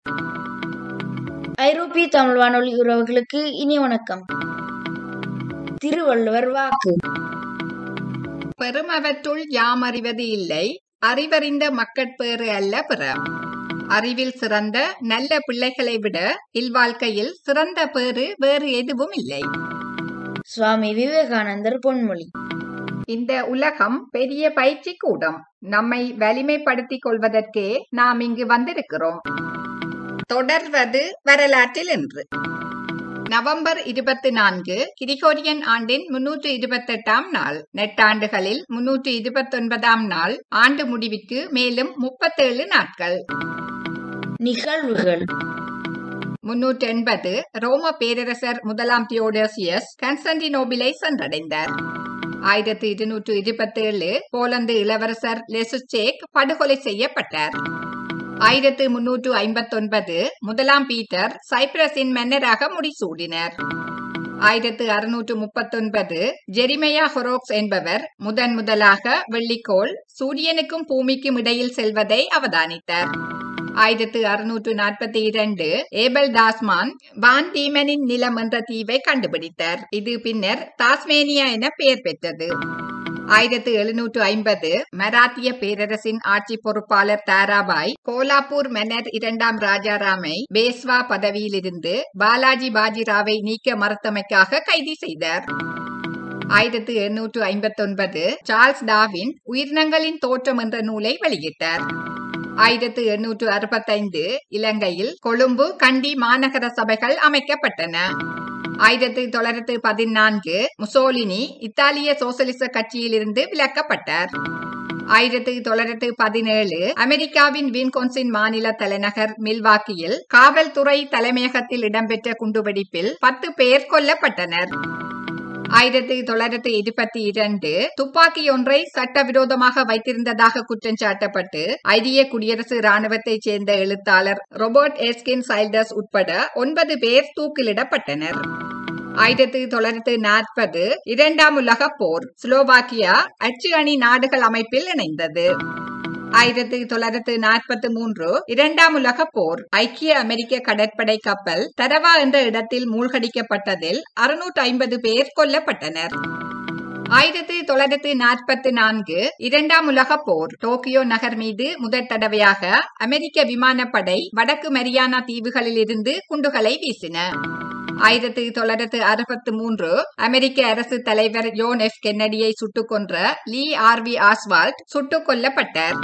ஐரோப்பிய தமிழ் வானொலி உறவுகளுக்கு இனி வணக்கம் திருவள்ளுவர் வாக்கு பெருமவற்றுள் யாம் அறிவது இல்லை அறிவறிந்த மக்கட்பேறு அல்ல பிற அறிவில் சிறந்த நல்ல பிள்ளைகளை விட இல்வாழ்க்கையில் சிறந்த பேறு வேறு எதுவும் இல்லை சுவாமி விவேகானந்தர் பொன்மொழி இந்த உலகம் பெரிய பயிற்சி கூடம் நம்மை வலிமைப்படுத்திக் கொள்வதற்கே நாம் இங்கு வந்திருக்கிறோம் தொடர்வது வரலாற்றில் என்று நவம்பர் இருபத்தி நான்கு கிரிகோரியன் ஆண்டின் முன்னூற்று இருபத்தெட்டாம் நாள் நெட்டாண்டுகளில் முன்னூற்று இருபத்தொன்பதாம் நாள் ஆண்டு முடிவுக்கு மேலும் முப்பத்தேழு நாட்கள் நிகழ்வுகள் முன்னூற்று எண்பது ரோம பேரரசர் முதலாம் தியோடோசியஸ் கான்ஸ்டன்டினோபிலை சென்றடைந்தார் ஆயிரத்தி இருநூற்று இருபத்தேழு போலந்து இளவரசர் லெசுச்சேக் படுகொலை செய்யப்பட்டார் ஆயிரத்து முன்னூற்று ஐம்பத்தொன்பது முதலாம் பீட்டர் சைப்ரஸின் மன்னராக முடிசூடினர் ஆயிரத்து அறுநூற்று முப்பத்தொன்பது ஜெரிமையா ஹொரோக்ஸ் என்பவர் முதன் முதலாக வெள்ளிக்கோள் சூரியனுக்கும் பூமிக்கும் இடையில் செல்வதை அவதானித்தார் ஆயிரத்து அறுநூற்று நாற்பத்தி இரண்டு ஏபல் டாஸ்மான் வான் டீமனின் நிலம் என்ற தீவை கண்டுபிடித்தார் இது பின்னர் தாஸ்மேனியா என பெயர் பெற்றது ஆயிரத்து எழுநூற்று ஐம்பது மராத்திய பேரரசின் ஆட்சி பொறுப்பாளர் தாராபாய் கோலாப்பூர் மன்னர் இரண்டாம் ராஜாராமை பேஸ்வா பதவியிலிருந்து பாலாஜி பாஜிராவை நீக்க மறுத்தமைக்காக கைது செய்தார் ஆயிரத்து எண்ணூற்று ஐம்பத்தி ஒன்பது சார்ல்ஸ் டாவின் உயிரினங்களின் தோற்றம் என்ற நூலை வெளியிட்டார் ஆயிரத்து எண்ணூற்று அறுபத்தைந்து இலங்கையில் கொழும்பு கண்டி மாநகர சபைகள் அமைக்கப்பட்டன ஆயிரத்தி தொள்ளாயிரத்து பதினான்கு முசோலினி இத்தாலிய சோசலிச கட்சியிலிருந்து விலக்கப்பட்டார் ஆயிரத்தி தொள்ளாயிரத்து பதினேழு அமெரிக்காவின் வின்கொன்சின் மாநில தலைநகர் மில்வாக்கியில் காவல்துறை தலைமையகத்தில் இடம்பெற்ற குண்டுவெடிப்பில் பத்து பேர் கொல்லப்பட்டனர் ஆயிரத்தி தொள்ளாயிரத்தி இருபத்தி இரண்டு துப்பாக்கி ஒன்றை சட்டவிரோதமாக வைத்திருந்ததாக குற்றம் சாட்டப்பட்டு ஐரிய குடியரசு ராணுவத்தைச் சேர்ந்த எழுத்தாளர் ரொபர்ட் எஸ்கின் சைல்டர்ஸ் உட்பட ஒன்பது பேர் தூக்கிலிடப்பட்டனர் ஆயிரத்தி தொள்ளாயிரத்தி நாற்பது இரண்டாம் உலக போர் ஸ்லோவாக்கியா அச்சு அணி நாடுகள் அமைப்பில் இணைந்தது ஆயிரத்தி தொள்ளாயிரத்தி நாற்பத்தி மூன்று இரண்டாம் உலக போர் ஐக்கிய அமெரிக்க கடற்படை கப்பல் தரவா என்ற இடத்தில் மூழ்கடிக்கப்பட்டதில் அறுநூற்று ஐம்பது பேர் கொல்லப்பட்டனர் ஆயிரத்தி தொள்ளாயிரத்தி நாற்பத்தி நான்கு இரண்டாம் உலக போர் டோக்கியோ நகர் மீது முதற் தடவையாக அமெரிக்க விமானப்படை வடக்கு மரியானா தீவுகளில் இருந்து குண்டுகளை வீசின ஆயிரத்தி தொள்ளாயிரத்தி அறுபத்தி மூன்று அமெரிக்க அரசு தலைவர் யோன் எஃப் கென்னடியை சுட்டுக் கொன்ற லீ ஆர்வி ஆஸ்வால்ட் சுட்டுக் கொல்லப்பட்டார்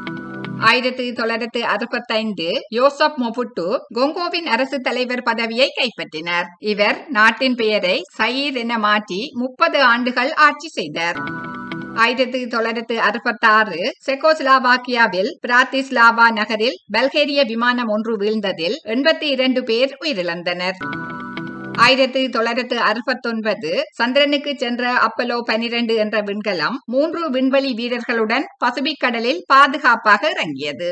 ஆயிரத்தி தொள்ளாயிரத்தி அறுபத்தைந்து யோசப் மொபுட்டு கொங்கோவின் அரசு தலைவர் பதவியை கைப்பற்றினார் இவர் நாட்டின் பெயரை சயீர் என மாற்றி முப்பது ஆண்டுகள் ஆட்சி செய்தார் ஆயிரத்தி தொள்ளாயிரத்தி அறுபத்தி ஆறு செகோஸ்லாவாக்கியாவில் பிராத்திஸ்லாவா நகரில் பல்கேரிய விமானம் ஒன்று வீழ்ந்ததில் எண்பத்தி இரண்டு பேர் உயிரிழந்தனர் ஆயிரத்தி தொள்ளாயிரத்து அறுபத்தொன்பது சந்திரனுக்கு சென்ற அப்பலோ பனிரெண்டு என்ற விண்கலம் மூன்று விண்வெளி வீரர்களுடன் பசிபிக் கடலில் பாதுகாப்பாக இறங்கியது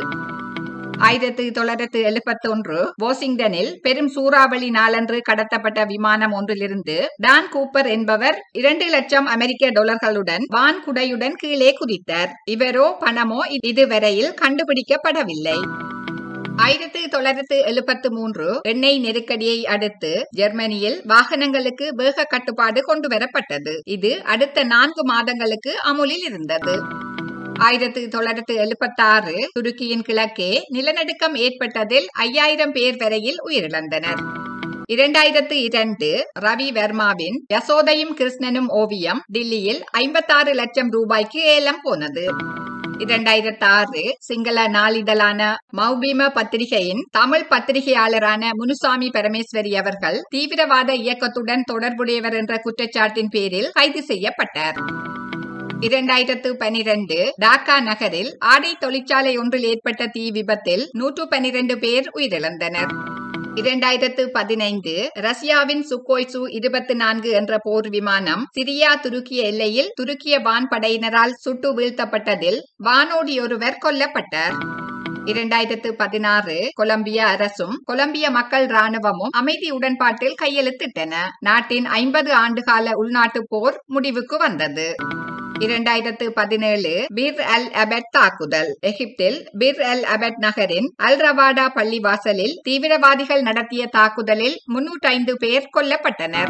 ஆயிரத்தி தொள்ளாயிரத்து எழுபத்தி ஒன்று வாஷிங்டனில் பெரும் சூறாவளி நாளன்று கடத்தப்பட்ட விமானம் ஒன்றிலிருந்து டான் கூப்பர் என்பவர் இரண்டு லட்சம் அமெரிக்க டாலர்களுடன் வான்குடையுடன் கீழே குதித்தார் இவரோ பணமோ இதுவரையில் கண்டுபிடிக்கப்படவில்லை ஆயிரத்தி தொள்ளாயிரத்து எழுபத்தி மூன்று எண்ணெய் நெருக்கடியை அடுத்து ஜெர்மனியில் வாகனங்களுக்கு வேக கட்டுப்பாடு கொண்டு வரப்பட்டது இது அடுத்த நான்கு மாதங்களுக்கு அமுலில் இருந்தது ஆயிரத்தி தொள்ளாயிரத்து எழுபத்தி ஆறு துருக்கியின் கிழக்கே நிலநடுக்கம் ஏற்பட்டதில் ஐயாயிரம் பேர் வரையில் உயிரிழந்தனர் இரண்டாயிரத்து இரண்டு ரவி வர்மாவின் யசோதையும் கிருஷ்ணனும் ஓவியம் டில்லியில் ஐம்பத்தாறு லட்சம் ரூபாய்க்கு ஏலம் போனது இரண்டாயிரத்தி ஆறு சிங்கள நாளிதழான மௌபிம பத்திரிகையின் தமிழ் பத்திரிகையாளரான முனுசாமி பரமேஸ்வரி அவர்கள் தீவிரவாத இயக்கத்துடன் தொடர்புடையவர் என்ற குற்றச்சாட்டின் பேரில் கைது செய்யப்பட்டார் இரண்டாயிரத்து பனிரெண்டு டாக்கா நகரில் ஆடை தொழிற்சாலை ஒன்றில் ஏற்பட்ட தீ விபத்தில் நூற்று பனிரெண்டு பேர் உயிரிழந்தனர் இரண்டாயிரத்து பதினைந்து ரஷ்யாவின் சுக்கோய் சு இருபத்தி நான்கு என்ற போர் விமானம் சிரியா துருக்கிய எல்லையில் துருக்கிய வான்படையினரால் சுட்டு வீழ்த்தப்பட்டதில் வானோடி ஒருவர் கொல்லப்பட்டார் இரண்டாயிரத்து பதினாறு கொலம்பிய அரசும் கொலம்பிய மக்கள் ராணுவமும் அமைதி உடன்பாட்டில் கையெழுத்திட்டன நாட்டின் ஐம்பது ஆண்டுகால உள்நாட்டு போர் முடிவுக்கு வந்தது இரண்டாயிரத்து பதினேழு பிர் அல் அபட் தாக்குதல் எகிப்தில் பிர் அல் அபட் நகரின் அல் ரவாடா பள்ளிவாசலில் தீவிரவாதிகள் நடத்திய தாக்குதலில் முன்னூற்றி ஐந்து பேர் கொல்லப்பட்டனர்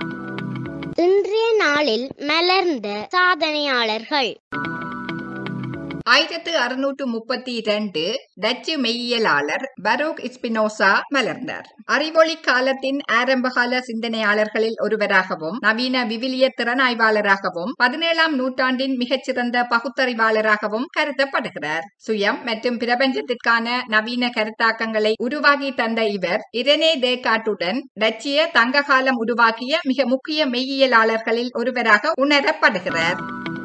இன்றைய நாளில் மலர்ந்த சாதனையாளர்கள் ஆயிரத்து அறுநூற்று முப்பத்தி இரண்டு டச்சு மெய்யியலாளர் பரூக் இஸ்பினோசா மலர்ந்தார் அறிவொளி காலத்தின் ஆரம்பகால சிந்தனையாளர்களில் ஒருவராகவும் நவீன விவிலிய திறனாய்வாளராகவும் பதினேழாம் நூற்றாண்டின் மிகச்சிறந்த பகுத்தறிவாளராகவும் கருதப்படுகிறார் சுயம் மற்றும் பிரபஞ்சத்திற்கான நவீன கருத்தாக்கங்களை உருவாக்கி தந்த இவர் இரனே தேகாட்டுடன் டச்சிய தங்ககாலம் உருவாக்கிய மிக முக்கிய மெய்யியலாளர்களில் ஒருவராக உணரப்படுகிறார்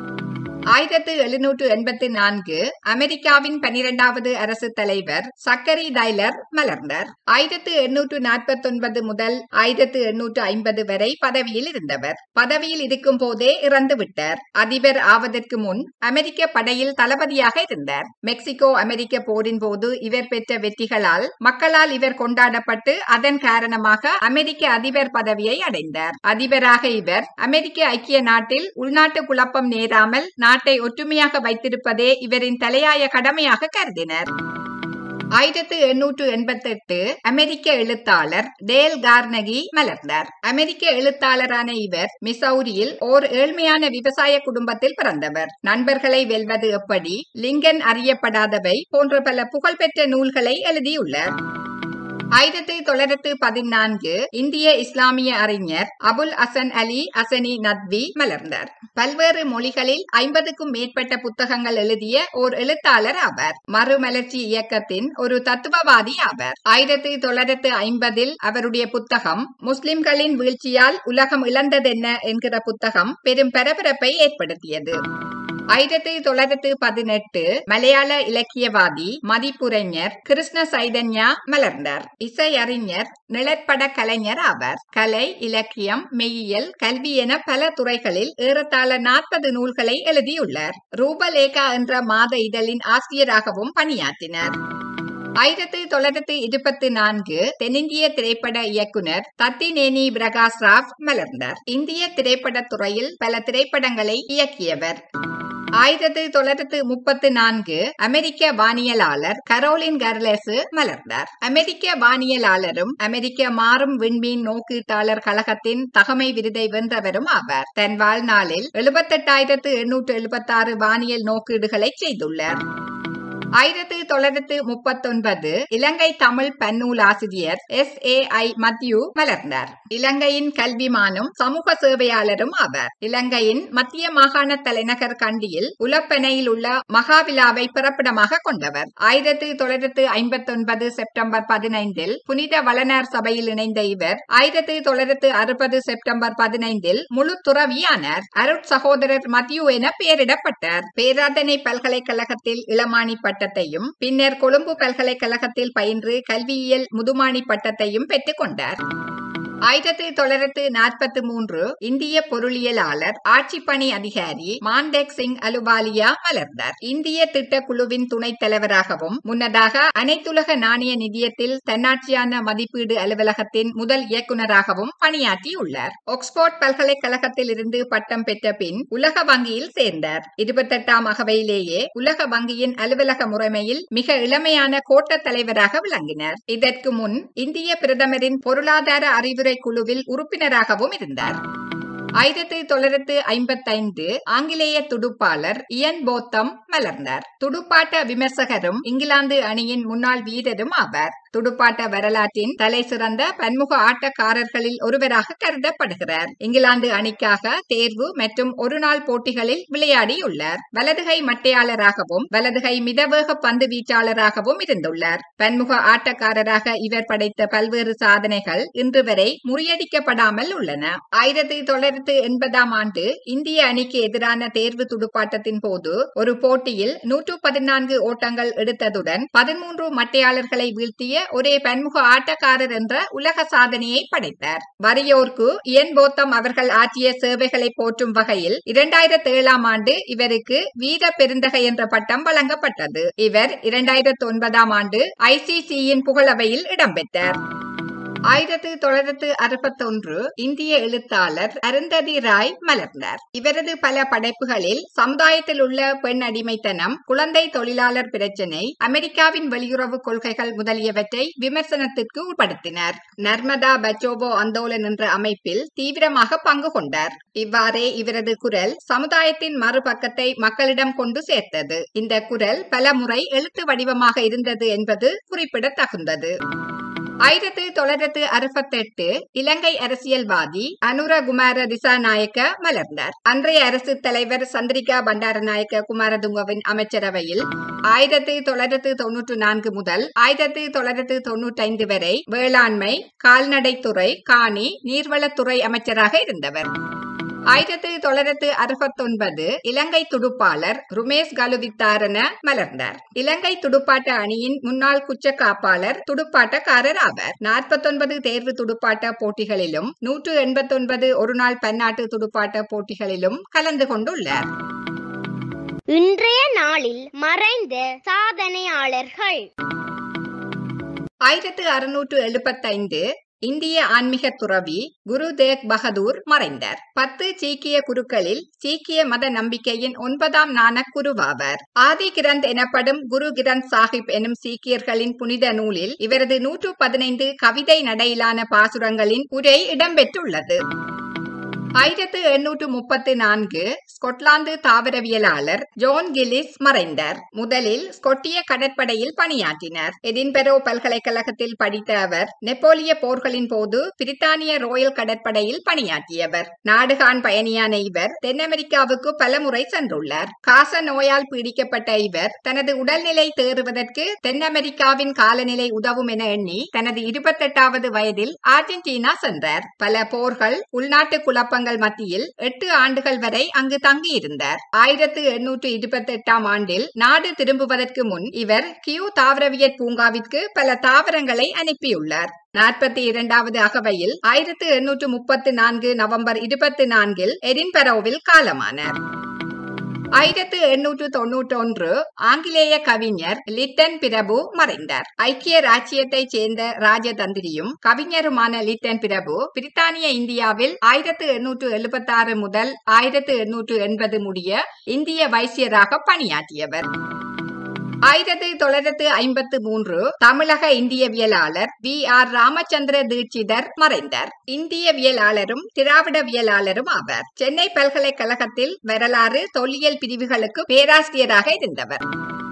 ஆயிரத்து எழுநூற்று எண்பத்தி நான்கு அமெரிக்காவின் பனிரெண்டாவது அரசு தலைவர் சக்கரி டைலர் மலர்ந்தார் ஆயிரத்து எண்ணூற்று நாற்பத்தி ஒன்பது முதல் ஆயிரத்து எண்ணூற்று ஐம்பது வரை பதவியில் இருந்தவர் பதவியில் இருக்கும் போதே இறந்து விட்டார் அதிபர் ஆவதற்கு முன் அமெரிக்க படையில் தளபதியாக இருந்தார் மெக்சிகோ அமெரிக்க போரின் போது இவர் பெற்ற வெற்றிகளால் மக்களால் இவர் கொண்டாடப்பட்டு அதன் காரணமாக அமெரிக்க அதிபர் பதவியை அடைந்தார் அதிபராக இவர் அமெரிக்க ஐக்கிய நாட்டில் உள்நாட்டு குழப்பம் நேராமல் நாட்டை ஒற்றுமையாக வைத்திருப்பதே இவரின் தலையாய கடமையாக கருதினர் ஆயிரத்து எண்ணூற்று எண்பத்தி எட்டு அமெரிக்க எழுத்தாளர் டேல் கார்னகி மலர்ந்தார் அமெரிக்க எழுத்தாளரான இவர் மிசௌரியில் ஓர் ஏழ்மையான விவசாய குடும்பத்தில் பிறந்தவர் நண்பர்களை வெல்வது எப்படி லிங்கன் அறியப்படாதவை போன்ற பல புகழ்பெற்ற நூல்களை எழுதியுள்ளார் ஆயிரத்தி தொள்ளாயிரத்து பதினான்கு இந்திய இஸ்லாமிய அறிஞர் அபுல் அசன் அலி அசனி நத்வி மலர்ந்தார் பல்வேறு மொழிகளில் ஐம்பதுக்கும் மேற்பட்ட புத்தகங்கள் எழுதிய ஓர் எழுத்தாளர் ஆவார் மறுமலர்ச்சி இயக்கத்தின் ஒரு தத்துவவாதி ஆவார் ஆயிரத்தி தொள்ளாயிரத்து ஐம்பதில் அவருடைய புத்தகம் முஸ்லிம்களின் வீழ்ச்சியால் உலகம் இழந்ததென்ன என்கிற புத்தகம் பெரும் பரபரப்பை ஏற்படுத்தியது ஆயிரத்தி தொள்ளாயிரத்து பதினெட்டு மலையாள இலக்கியவாதி மதிப்புரைஞர் கிருஷ்ண சைதன்யா மலர்ந்தார் இசையறிஞர் நிழற்பட கலைஞர் ஆவார் கலை இலக்கியம் மெய்யியல் கல்வி என பல துறைகளில் ஏறத்தாழ நாற்பது நூல்களை எழுதியுள்ளார் ரூபலேகா என்ற மாத இதழின் ஆசிரியராகவும் பணியாற்றினார் ஆயிரத்தி தொள்ளாயிரத்தி இருபத்தி நான்கு தென்னிந்திய திரைப்பட இயக்குனர் தத்தினேனி பிரகாஷ் ராவ் மலர்ந்தார் இந்திய திரைப்படத் துறையில் பல திரைப்படங்களை இயக்கியவர் ஆயிரத்தி தொள்ளாயிரத்தி முப்பத்தி நான்கு அமெரிக்க வானியலாளர் கரோலின் கர்லெசு மலர்ந்தார் அமெரிக்க வானியலாளரும் அமெரிக்க மாறும் விண்மீன் நோக்கீட்டாளர் கழகத்தின் தகமை விருதை வென்றவரும் ஆவார் தன் வாழ்நாளில் எழுபத்தெட்டாயிரத்து எண்ணூற்று எழுபத்தாறு வானியல் நோக்கீடுகளை செய்துள்ளார் ஆயிரத்தி தொள்ளாயிரத்து முப்பத்தொன்பது இலங்கை தமிழ் பன்னூல் ஆசிரியர் எஸ் ஏ ஐ மத்யூ மலர்ந்தார் இலங்கையின் கல்விமானும் சமூக சேவையாளரும் ஆவார் இலங்கையின் மத்திய மாகாண தலைநகர் கண்டியில் உலப்பனையில் உள்ள மகாவிலாவை பிறப்பிடமாக கொண்டவர் ஆயிரத்தி தொள்ளாயிரத்து ஐம்பத்தி ஒன்பது செப்டம்பர் பதினைந்தில் புனித வளனார் சபையில் இணைந்த இவர் ஆயிரத்தி தொள்ளாயிரத்து அறுபது செப்டம்பர் பதினைந்தில் முழு துறவியானார் அருட் சகோதரர் மத்யூ என பெயரிடப்பட்டார் பேராதனை பல்கலைக்கழகத்தில் இளமானி பட்டத்தையும் பின்னர் கொழும்பு பல்கலைக்கழகத்தில் பயின்று கல்வியியல் முதுமானி பட்டத்தையும் பெற்றுக் கொண்டார் ஆயிரத்தி தொள்ளாயிரத்து நாற்பத்தி மூன்று இந்திய பொருளியலாளர் ஆட்சிப்பணி அதிகாரி மான்டேக் சிங் அலுவாலியா மலர்ந்தார் இந்திய திட்டக்குழுவின் துணைத் தலைவராகவும் முன்னதாக அனைத்துலக நாணய நிதியத்தில் தன்னாட்சியான மதிப்பீடு அலுவலகத்தின் முதல் இயக்குநராகவும் பணியாற்றியுள்ளார் ஆக்ஸ்போர்ட் பல்கலைக்கழகத்தில் இருந்து பட்டம் பெற்ற பின் உலக வங்கியில் சேர்ந்தார் இருபத்தெட்டாம் அகவையிலேயே உலக வங்கியின் அலுவலக முறைமையில் மிக இளமையான கோட்ட தலைவராக விளங்கினார் இதற்கு முன் இந்திய பிரதமரின் பொருளாதார அறிவுரை குழுவில் உறுப்பினராகவும் இருந்தார் ஆயிரத்தி தொள்ளாயிரத்து ஐம்பத்தைந்து ஆங்கிலேய துடுப்பாளர் இயன் போத்தம் மலர்ந்தார் துடுப்பாட்ட விமர்சகரும் இங்கிலாந்து அணியின் முன்னாள் வீரரும் ஆவார் துடுப்பாட்ட வரலாற்றின் தலை சிறந்த பன்முக ஆட்டக்காரர்களில் ஒருவராக கருதப்படுகிறார் இங்கிலாந்து அணிக்காக தேர்வு மற்றும் ஒருநாள் போட்டிகளில் விளையாடியுள்ளார் வலதுகை மட்டையாளராகவும் வலதுகை மிதவேக பந்து வீச்சாளராகவும் இருந்துள்ளார் பன்முக ஆட்டக்காரராக இவர் படைத்த பல்வேறு சாதனைகள் இன்று வரை முறியடிக்கப்படாமல் உள்ளன ஆயிரத்தி தொள்ளாயிரத்து எண்பதாம் ஆண்டு இந்திய அணிக்கு எதிரான தேர்வு துடுப்பாட்டத்தின் போது ஒரு போட்டியில் நூற்று பதினான்கு ஓட்டங்கள் எடுத்ததுடன் பதிமூன்று மட்டையாளர்களை வீழ்த்திய ஒரே பன்முக ஆட்டக்காரர் என்ற உலக சாதனையை படைத்தார் வறியோர்க்கு இயன் போத்தம் அவர்கள் ஆற்றிய சேவைகளை போற்றும் வகையில் இரண்டாயிரத்தி ஏழாம் ஆண்டு இவருக்கு வீர பெருந்தகை என்ற பட்டம் வழங்கப்பட்டது இவர் இரண்டாயிரத்தி ஒன்பதாம் ஆண்டு ஐசிசியின் புகழவையில் இடம்பெற்றார் ஆயிரத்து தொள்ளாயிரத்து அறுபத்தொன்று இந்திய எழுத்தாளர் அருந்ததி ராய் மலர்ந்தார் இவரது பல படைப்புகளில் சமுதாயத்தில் உள்ள பெண் அடிமைத்தனம் குழந்தை தொழிலாளர் பிரச்சினை அமெரிக்காவின் வெளியுறவு கொள்கைகள் முதலியவற்றை விமர்சனத்திற்கு உட்படுத்தினார் நர்மதா பச்சோவோ அந்தோலன் என்ற அமைப்பில் தீவிரமாக பங்கு கொண்டார் இவ்வாறே இவரது குரல் சமுதாயத்தின் மறுபக்கத்தை மக்களிடம் கொண்டு சேர்த்தது இந்த குரல் பல முறை எழுத்து வடிவமாக இருந்தது என்பது குறிப்பிடத்தகுந்தது ஆயிரத்தி தொள்ளாயிரத்து அறுபத்தெட்டு இலங்கை அரசியல்வாதி அனுரகுமார திசாநாயக்க மலர்ந்தார் அன்றைய அரசு தலைவர் சந்திரிகா பண்டாரநாயக்க குமாரதுங்கவின் அமைச்சரவையில் ஆயிரத்தி தொள்ளாயிரத்து தொன்னூற்று நான்கு முதல் ஆயிரத்தி தொள்ளாயிரத்து தொன்னூற்றி ஐந்து வரை வேளாண்மை கால்நடைத்துறை காணி நீர்வளத்துறை அமைச்சராக இருந்தவர் ஆயிரத்தி தொள்ளாயிரத்து அறுபத்தொன்பது இலங்கை துடுப்பாளர் ருமேஷ் கலுவித்தாரன மலர்ந்தார் இலங்கை துடுப்பாட்ட அணியின் முன்னாள் குச்ச காப்பாளர் துடுப்பாட்டக்காரர் ஆவார் நாற்பத்தொன்பது தேர்வு துடுப்பாட்ட போட்டிகளிலும் நூற்று எண்பத்தொன்பது ஒருநாள் பன்னாட்டு துடுப்பாட்ட போட்டிகளிலும் கலந்து கொண்டுள்ளார் இன்றைய நாளில் மறைந்த சாதனையாளர்கள் ஆயிரத்து அறுநூற்று எழுபத்தைந்து இந்திய ஆன்மீக துறவி குரு தேக் பகதூர் மறைந்தார் பத்து சீக்கிய குருக்களில் சீக்கிய மத நம்பிக்கையின் ஒன்பதாம் நானக் குருவாவார் ஆதி கிரந்த் எனப்படும் குரு கிரந்த் சாஹிப் எனும் சீக்கியர்களின் புனித நூலில் இவரது நூற்று பதினைந்து கவிதை நடையிலான பாசுரங்களின் உரை இடம்பெற்றுள்ளது ஆயிரத்து எண்ணூற்று முப்பத்தி நான்கு ஸ்கொட்லாந்து தாவரவியலாளர் ஜோன் கில்லிஸ் மறைந்தார் முதலில் ஸ்கொட்டிய கடற்படையில் பணியாற்றினார் எடின்பெரோ பல்கலைக்கழகத்தில் படித்த அவர் நெப்போலிய போர்களின் போது பிரித்தானிய ரோயல் கடற்படையில் பணியாற்றியவர் நாடுகான் பயணியான இவர் தென் அமெரிக்காவுக்கு பலமுறை சென்றுள்ளார் காச நோயால் பீடிக்கப்பட்ட இவர் தனது உடல்நிலை தேறுவதற்கு தென் அமெரிக்காவின் காலநிலை உதவும் என எண்ணி தனது இருபத்தெட்டாவது வயதில் அர்ஜென்டினா சென்றார் பல போர்கள் உள்நாட்டு குழப்பங்கள் மத்தியில் எட்டு ஆண்டுகள் வரை அங்கு தங்கியிருந்தார் ஆயிரத்து எண்ணூற்று இருபத்தி எட்டாம் ஆண்டில் நாடு திரும்புவதற்கு முன் இவர் கியூ தாவரவியற் பூங்காவிற்கு பல தாவரங்களை அனுப்பியுள்ளார் நாற்பத்தி இரண்டாவது அகவையில் ஆயிரத்து எண்ணூற்று முப்பத்தி நான்கு நவம்பர் இருபத்தி நான்கில் எடின்பரோவில் காலமானார் ஆயிரத்து எண்ணூற்று தொன்னூற்றி ஒன்று ஆங்கிலேய கவிஞர் லிட்டன் பிரபு மறைந்தார் ஐக்கிய ராச்சியத்தைச் சேர்ந்த ராஜதந்திரியும் கவிஞருமான லிட்டன் பிரபு பிரித்தானிய இந்தியாவில் ஆயிரத்து எண்ணூற்று எழுபத்தி ஆறு முதல் ஆயிரத்து எண்ணூற்று எண்பது முடிய இந்திய வைசியராக பணியாற்றியவர் ஆயிரத்தி தொள்ளாயிரத்து ஐம்பத்து மூன்று தமிழக இந்தியவியலாளர் வி ஆர் ராமச்சந்திர தீட்சிதர் மறைந்தார் இந்தியவியலாளரும் திராவிடவியலாளரும் ஆவார் சென்னை பல்கலைக்கழகத்தில் வரலாறு தொல்லியல் பிரிவுகளுக்கு பேராசிரியராக இருந்தவர்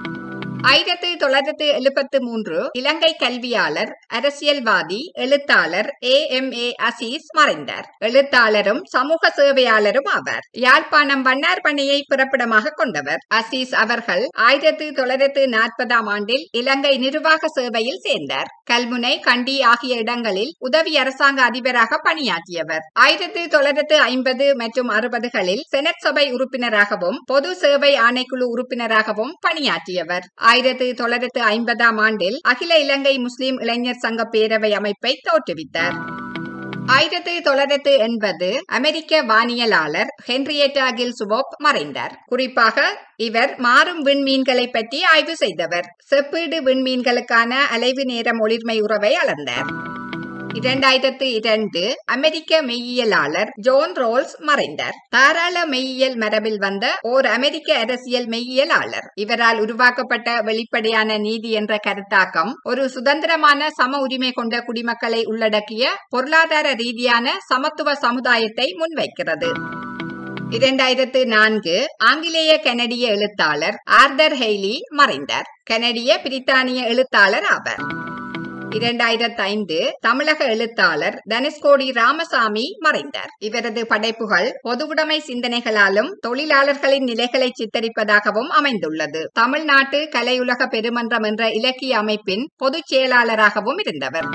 ஆயிரத்தி தொள்ளாயிரத்து எழுபத்து மூன்று இலங்கை கல்வியாளர் அரசியல்வாதி எழுத்தாளர் ஏ எம் ஏ அசீஸ் மறைந்தார் எழுத்தாளரும் சமூக சேவையாளரும் ஆவார் யாழ்ப்பாணம் வண்ணார் பணியை பிறப்பிடமாக கொண்டவர் அசீஸ் அவர்கள் ஆயிரத்தி தொள்ளாயிரத்து நாற்பதாம் ஆண்டில் இலங்கை நிர்வாக சேவையில் சேர்ந்தார் கல்முனை கண்டி ஆகிய இடங்களில் உதவி அரசாங்க அதிபராக பணியாற்றியவர் ஆயிரத்தி தொள்ளாயிரத்து ஐம்பது மற்றும் அறுபதுகளில் செனட் சபை உறுப்பினராகவும் பொது சேவை ஆணைக்குழு உறுப்பினராகவும் பணியாற்றியவர் ஆயிரத்தி தொள்ளாயிரத்து ஐம்பதாம் ஆண்டில் அகில இலங்கை முஸ்லிம் இளைஞர் சங்க பேரவை அமைப்பை தோற்றுவித்தார் ஆயிரத்தி தொள்ளாயிரத்து எண்பது அமெரிக்க வானியலாளர் ஹென்ரியட்டா கில் சுபோப் மறைந்தார் குறிப்பாக இவர் மாறும் விண்மீன்களை பற்றி ஆய்வு செய்தவர் செப்பீடு விண்மீன்களுக்கான அலைவு நேரம் ஒளிர்மை உறவை அளந்தார் இரண்டாயிரத்து இரண்டு அமெரிக்க மெய்யியலாளர் ஜோன் ரோல்ஸ் மறைந்தார் தாராள மெய்யியல் மரபில் வந்த ஓர் அமெரிக்க அரசியல் மெய்யியலாளர் இவரால் உருவாக்கப்பட்ட வெளிப்படையான நீதி என்ற கருத்தாக்கம் ஒரு சுதந்திரமான சம உரிமை கொண்ட குடிமக்களை உள்ளடக்கிய பொருளாதார ரீதியான சமத்துவ சமுதாயத்தை முன்வைக்கிறது இரண்டாயிரத்து நான்கு ஆங்கிலேய கனடிய எழுத்தாளர் ஆர்தர் ஹெய்லி மறைந்தார் கனடிய பிரித்தானிய எழுத்தாளர் ஆவார் இரண்டாயிரத்தி ஐந்து தமிழக எழுத்தாளர் தனுஷ்கோடி ராமசாமி மறைந்தார் இவரது படைப்புகள் பொதுவுடைமை சிந்தனைகளாலும் தொழிலாளர்களின் நிலைகளை சித்தரிப்பதாகவும் அமைந்துள்ளது தமிழ்நாட்டு கலையுலக பெருமன்றம் என்ற இலக்கிய அமைப்பின் பொதுச் செயலாளராகவும் இருந்தவர்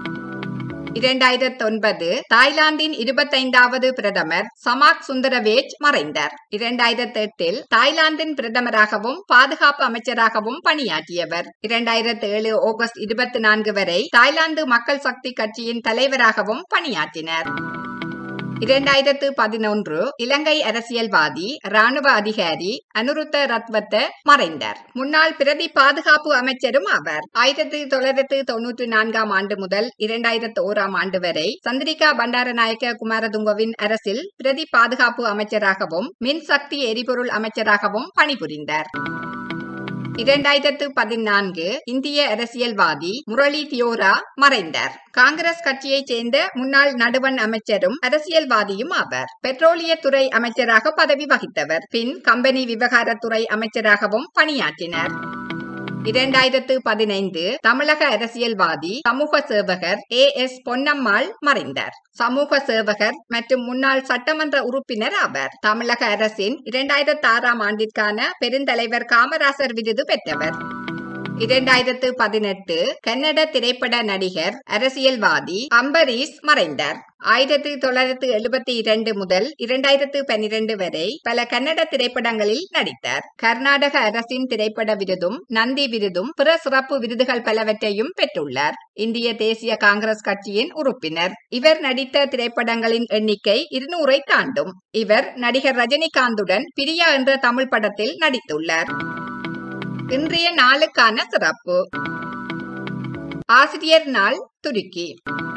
இரண்டாயிரத்தி ஒன்பது தாய்லாந்தின் இருபத்தைந்தாவது பிரதமர் சமாக் சுந்தரவேஜ் மறைந்தார் இரண்டாயிரத்தி எட்டில் தாய்லாந்தின் பிரதமராகவும் பாதுகாப்பு அமைச்சராகவும் பணியாற்றியவர் இரண்டாயிரத்தி ஏழு ஆகஸ்ட் இருபத்தி நான்கு வரை தாய்லாந்து மக்கள் சக்தி கட்சியின் தலைவராகவும் பணியாற்றினார் இரண்டாயிரத்து பதினொன்று இலங்கை அரசியல்வாதி ராணுவ அதிகாரி அனுருத்த ரத்வத்த மறைந்தார் முன்னாள் பிரதி பாதுகாப்பு அமைச்சரும் ஆவார் ஆயிரத்தி தொள்ளாயிரத்து தொன்னூற்றி நான்காம் ஆண்டு முதல் இரண்டாயிரத்து ஓராம் ஆண்டு வரை சந்திரிகா பண்டாரநாயக்க குமாரதுங்கவின் அரசில் பிரதி பாதுகாப்பு அமைச்சராகவும் மின்சக்தி எரிபொருள் அமைச்சராகவும் பணிபுரிந்தார் இரண்டாயிரத்து பதினான்கு இந்திய அரசியல்வாதி முரளி தியோரா மறைந்தார் காங்கிரஸ் கட்சியைச் சேர்ந்த முன்னாள் நடுவண் அமைச்சரும் அரசியல்வாதியும் ஆவார் பெட்ரோலியத்துறை அமைச்சராக பதவி வகித்தவர் பின் கம்பெனி விவகாரத்துறை அமைச்சராகவும் பணியாற்றினார் இரண்டாயிரத்து பதினைந்து தமிழக அரசியல்வாதி சமூக சேவகர் ஏ எஸ் பொன்னம்மாள் மறைந்தார் சமூக சேவகர் மற்றும் முன்னாள் சட்டமன்ற உறுப்பினர் ஆவார் தமிழக அரசின் இரண்டாயிரத்து ஆறாம் ஆண்டிற்கான பெருந்தலைவர் காமராசர் விருது பெற்றவர் இரண்டாயிரத்து பதினெட்டு கன்னட திரைப்பட நடிகர் அரசியல்வாதி அம்பரீஷ் மறைந்தார் ஆயிரத்தி தொள்ளாயிரத்து எழுபத்தி இரண்டு முதல் இரண்டாயிரத்து பன்னிரண்டு வரை பல கன்னட திரைப்படங்களில் நடித்தார் கர்நாடக அரசின் திரைப்பட விருதும் நந்தி விருதும் பிற சிறப்பு விருதுகள் பலவற்றையும் பெற்றுள்ளார் இந்திய தேசிய காங்கிரஸ் கட்சியின் உறுப்பினர் இவர் நடித்த திரைப்படங்களின் எண்ணிக்கை இருநூறை தாண்டும் இவர் நடிகர் ரஜினிகாந்துடன் பிரியா என்ற தமிழ் படத்தில் நடித்துள்ளார் இன்றைய நாளுக்கான சிறப்பு ஆசிரியர் நாள் துருக்கி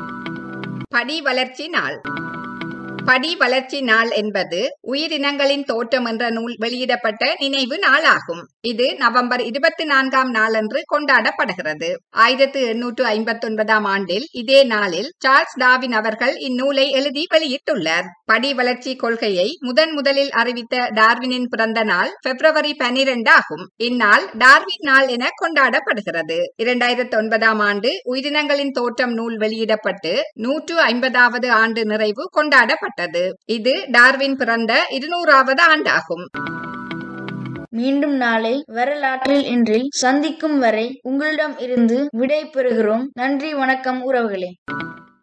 படி வளர்ச்சி நாள் படி வளர்ச்சி நாள் என்பது உயிரினங்களின் தோற்றம் என்ற நூல் வெளியிடப்பட்ட நினைவு நாளாகும் இது நவம்பர் இருபத்தி நான்காம் நாளன்று கொண்டாடப்படுகிறது ஆயிரத்து எண்ணூற்று ஐம்பத்தி ஒன்பதாம் ஆண்டில் இதே நாளில் சார்ல்ஸ் டாவின் அவர்கள் இந்நூலை எழுதி வெளியிட்டுள்ளார் படி வளர்ச்சி கொள்கையை முதன் முதலில் அறிவித்த டார்வினின் பிறந்த நாள் பிப்ரவரி பனிரெண்டு ஆகும் இந்நாள் டார்வின் நாள் என கொண்டாடப்படுகிறது இரண்டாயிரத்தி ஒன்பதாம் ஆண்டு உயிரினங்களின் தோற்றம் நூல் வெளியிடப்பட்டு நூற்று ஐம்பதாவது ஆண்டு நிறைவு கொண்டாடப்பட்டது இது டார்வின் பிறந்த இருநூறாவது ஆண்டாகும் மீண்டும் நாளை வரலாற்றில் இன்றில் சந்திக்கும் வரை உங்களிடம் இருந்து விடை பெறுகிறோம் நன்றி வணக்கம் உறவுகளே